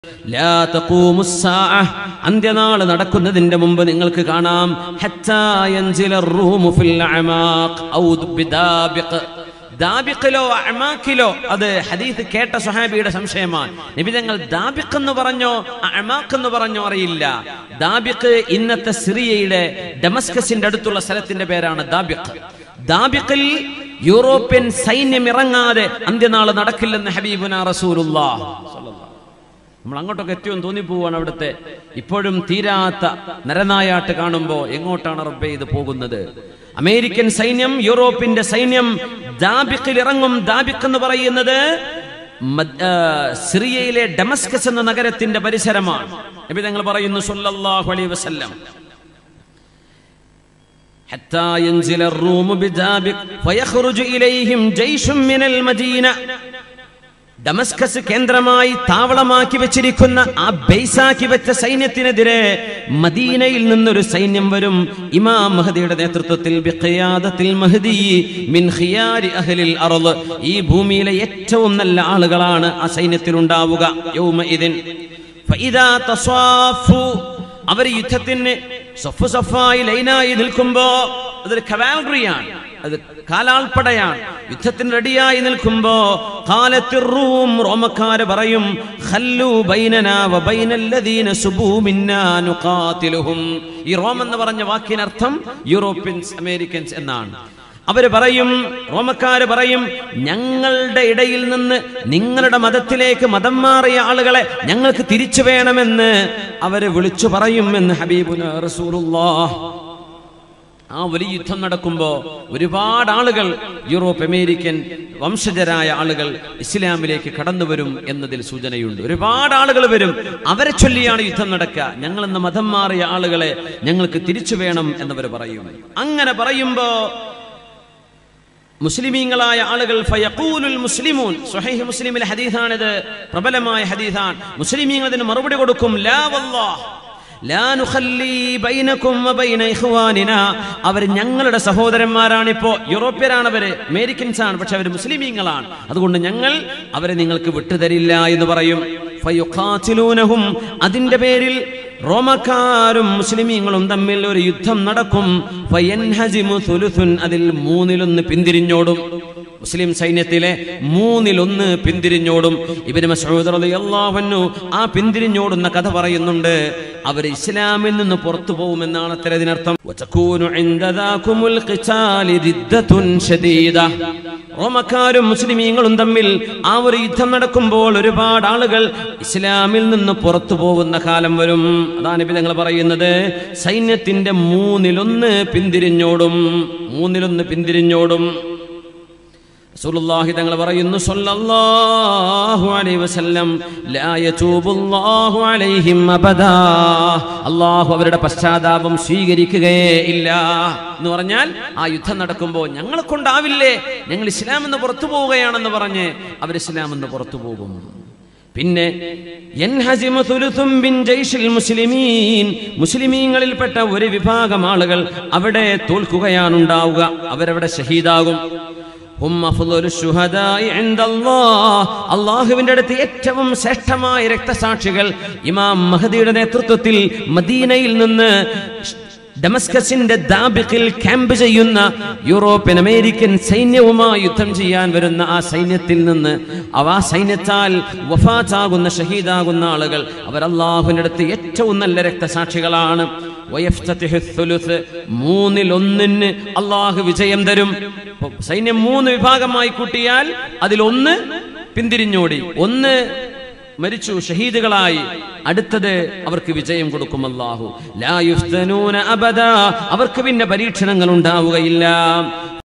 ലാ തഖൂമു സ്സാഅ. അന്ത്യനാള് നടക്കുന്നതിന്റെ മുമ്പ് നിങ്ങൾക്ക് കാണാം ഹത്താ യൻസില الروم في الأعماق أو بدابق. ദാബിഖിലോ അമാക്കിലോ അത് ഹദീസ് കേട്ട സുഹാബിയുടെ സംശയമാണ് നബി തങ്ങൾ ദാബിഖ് എന്ന് പറഞ്ഞോ അമാക്ക് എന്ന് പറഞ്ഞോ അറിയില്ല ദാബിഖ് ഇന്നത്തെ സിറിയയുടെ ഡമസ്കസിന്റെ അടുത്തുള്ള സ്ഥലത്തിന്റെ പേരാണ് ദാബിഖ് ദാബിഖിൽ യൂറോപ്യൻ സൈന്യം ഇറങ്ങാതെ അന്ത്യനാള് നടക്കില്ലെന്ന് ഹബീബുന റസൂലുള്ളാഹ് നമ്മൾ അങ്ങോട്ടൊക്കെ ഏറ്റവും തോന്നിപ്പോവാണ് അവിടുത്തെ ഇപ്പോഴും തീരാത്ത നരനായാട്ട് കാണുമ്പോ എങ്ങോട്ടാണ് റബ്ബെ ഇത് പോകുന്നത് അമേരിക്കൻ സൈന്യം യൂറോപ്പിന്റെ സൈന്യം ദാബിക്കിൽ ഇറങ്ങും ദാബിക്ക് എന്ന് പറയുന്നത് മദ്- ആ, സിറിയയിലെ ഡമസ്കസ് എന്ന നഗരത്തിന്റെ പരിസരമാണ് നബി തങ്ങൾ പറയുന്നു സല്ലല്ലാഹു അലൈഹി വസല്ലം حتى ينزل الروم بدابق فيخرج إليهم جيش من المدينة ഡമസ്കസ് കേന്ദ്രമായി താവളമാക്കി വെച്ചിരിക്കുന്ന ആ ബേസാക്കി വെച്ച സൈന്യത്തിനെതിരെ മദീനയിൽ നിന്നൊരു സൈന്യം വരും ഇമാം മഹദിയുടെ നേതൃത്വത്തിൽ ബിഖിയാദത്തിൽ മഹദി മിൻ ഖിയാരി അഹ്ലിൽ അർള് ഈ ഭൂമിയിലെ ഏറ്റവും നല്ല ആളുകളാണ് ആ സൈന്യത്തിൽ ഉണ്ടാവുക യൗമഇദിൻ ഫഇദാ തസ്വാഫു അവർ യുദ്ധത്തിന് സഫ് സഫായി ലൈനായി നിൽക്കുമ്പോ അതൊരു കവാൽറിയാണ് അത് കാലാൾപ്പടയാണ് യുദ്ധത്തിന് റെഡിയായി നിൽക്കുമ്പോ കാലത്തിൽ റൂം റോമക്കാര് പറയും ഖല്ലു ബൈനനാ വ ബൈനല്ലദീന സുബൂ മിന്നാ നുഖാതിലുഹും ഈ റോം എന്ന് പറഞ്ഞ വാക്കിനർത്ഥം യൂറോപ്യൻസ് അമേരിക്കൻസ് എന്നാണ് അവര് പറയും റോമക്കാര് പറയും ഞങ്ങളുടെ ഇടയിൽ നിന്ന് നിങ്ങളുടെ മതത്തിലേക്ക് മതം മാറിയ ആളുകളെ ഞങ്ങൾക്ക് തിരിച്ചു വേണമെന്ന് അവര് വിളിച്ചു പറയും എന്ന് ഹബീബുന റസൂലുള്ളാഹ് ആ വലിയ യുദ്ധം നടക്കുമ്പോ ഒരുപാട് ആളുകൾ യൂറോപ്പ് അമേരിക്കൻ വംശജരായ ആളുകൾ ഇസ്ലാമിലേക്ക് കടന്നു വരും എന്നതിൽ സൂചനയുണ്ട് ഒരുപാട് ആളുകൾ വരും അവരെ ചൊല്ലിയാണ് യുദ്ധം നടക്കുക ഞങ്ങൾ ഇന്ന് മതം മാറിയ ആളുകളെ ഞങ്ങൾക്ക് തിരിച്ചു വേണം എന്നവർ പറയും അങ്ങനെ പറയുമ്പോ മുസ്ലിമീങ്ങളായ ആളുകൾ ഫയഖൂലുൽ മുസ്ലിമൂൻ സ്വഹീഹ് മുസ്ലിമിലെ ഹദീസാണിത് പ്രബലമായ ഹദീസാണ് മുസ്ലിമീങ്ങൾ ഇതിന് മറുപടി കൊടുക്കും ലാ വല്ലാഹ് ലാ നുഖല്ലി ബൈനകും വബൈന ഇഖ്വാനിനാ അവർ ഞങ്ങളുടെ സഹോദരന്മാരാണിപ്പോ യൂറോപ്യരാണ് അവര് അമേരിക്കൻസ് ആണ് പക്ഷെ അവർ മുസ്ലിമീങ്ങളാണ് അതുകൊണ്ട് ഞങ്ങൾ അവരെ നിങ്ങൾക്ക് വിട്ടുതരില്ല എന്ന് പറയും ഫയുഖാതിലൂനഹും അതിന്റെ പേരിൽ റോമക്കാരും മുസ്ലിമീങ്ങളും തമ്മിൽ ഒരു യുദ്ധം നടക്കും ഫയൻഹസിമു സുലുസുൻ അതിൽ മൂന്നിലൊന്ന് പിന്തിരിഞ്ഞോടും മുസ്ലിം സൈന്യത്തിലെ മൂന്നിലൊന്ന് പിന്തിരിഞ്ഞോടും ഇബിന് മസൂദ് റളിയല്ലാഹു അൻഹു ആ പിന്തിരിഞ്ഞോടുന്ന കഥ പറയുന്നുണ്ട് അവർ ഇസ്ലാമിൽ നിന്ന് പുറത്തു പോകുമെന്നാണ് അത്ര ഇതിനർത്ഥം വതകൂനു ഇൻദ ദാകുമുൽ ഖിതാലി ദിദ്ദത്തുൻ ശദീദ റോമക്കാരും മുസ്ലിമീങ്ങളും തമ്മിൽ ആ ഒരു യുദ്ധം നടക്കുമ്പോൾ ഒരുപാട് ആളുകൾ ഇസ്ലാമിൽ നിന്ന് പുറത്തു പോകുന്ന കാലം വരും അതാണ് ഇപ്പൊ ഞങ്ങൾ പറയുന്നത് സൈന്യത്തിന്റെ മൂന്നിലൊന്ന് പിന്തിരിഞ്ഞോടും മൂന്നിലൊന്ന് പിന്തിരിഞ്ഞോടും റസൂലുള്ളാഹി തങ്ങൾ പറയുന്നു സല്ലല്ലാഹു അലൈഹി വസല്ലം ലാ യതൂബുല്ലാഹു അലൈഹിം അബദാ അല്ലാഹു അവരുടെ പശ്ചാത്താപം സ്വീകരിക്കുകയേ ഇല്ല എന്ന് പറഞ്ഞാൽ ആ യുദ്ധം നടക്കുമ്പോൾ ഞങ്ങളെ കൊണ്ടാവില്ലേ ഞങ്ങൾ ഇസ്ലാം എന്ന് പുറത്തു പോവുകയാണെന്ന് പറഞ്ഞ് അവർ ഇസ്ലാം എന്ന് പുറത്തു പോകും പിന്നെ യൻഹസിമു സുലുസും ബിൻ ജയ്ഷിൽ മുസ്ലിമീൻ മുസ്ലിമീങ്ങളിൽപ്പെട്ട ഒരു വിഭാഗം ആളുകൾ അവിടെ തോൽക്കുകയാണ് ഉണ്ടാവുക അവരവിടെ ഷഹീദാകും ഹും അഫ്ളലു ശുഹദാഇ ഇൻദല്ലാഹ്. അള്ളാഹുവിന്റെ അടുത്ത് ഏറ്റവും ശ്രേഷ്ഠമായ രക്തസാക്ഷികൾ ഇമാം മഹദിയുടെ നേതൃത്വത്തിൽ മദീനയിൽ നിന്ന് ഡമസ്കസിന്റെ ദാബിഖിൽ ക്യാമ്പ് ചെയ്യുന്ന യൂറോപ്യൻ അമേരിക്കൻ സൈന്യവുമായി യുദ്ധം ചെയ്യാൻ വരുന്ന ആ സൈന്യത്തിൽ നിന്ന് അവ ആ സൈന്യത്താൽ വഫാത്താകുന്ന ഷഹീദാകുന്ന ആളുകൾ അവർ അള്ളാഹുവിന്റെ അടുത്ത് ഏറ്റവും നല്ല രക്തസാക്ഷികളാണ് വയഫ്തതിഹു ثلث. മൂന്നിൽ ഒന്നിന് അള്ളാഹു വിജയം തരും ഇപ്പൊ സൈന്യം മൂന്ന് വിഭാഗമായി കൂട്ടിയാൽ അതിലൊന്ന് പിന്തിരിഞ്ഞോടി ഒന്ന് മരിച്ചു ഷഹീദുകളായി അടുത്തത് അവർക്ക് വിജയം കൊടുക്കും അല്ലാഹു ലാ യുഫ്തനൂന അബദാ അവർക്ക് പിന്നെ പരീക്ഷണങ്ങൾ ഉണ്ടാവുകയില്ല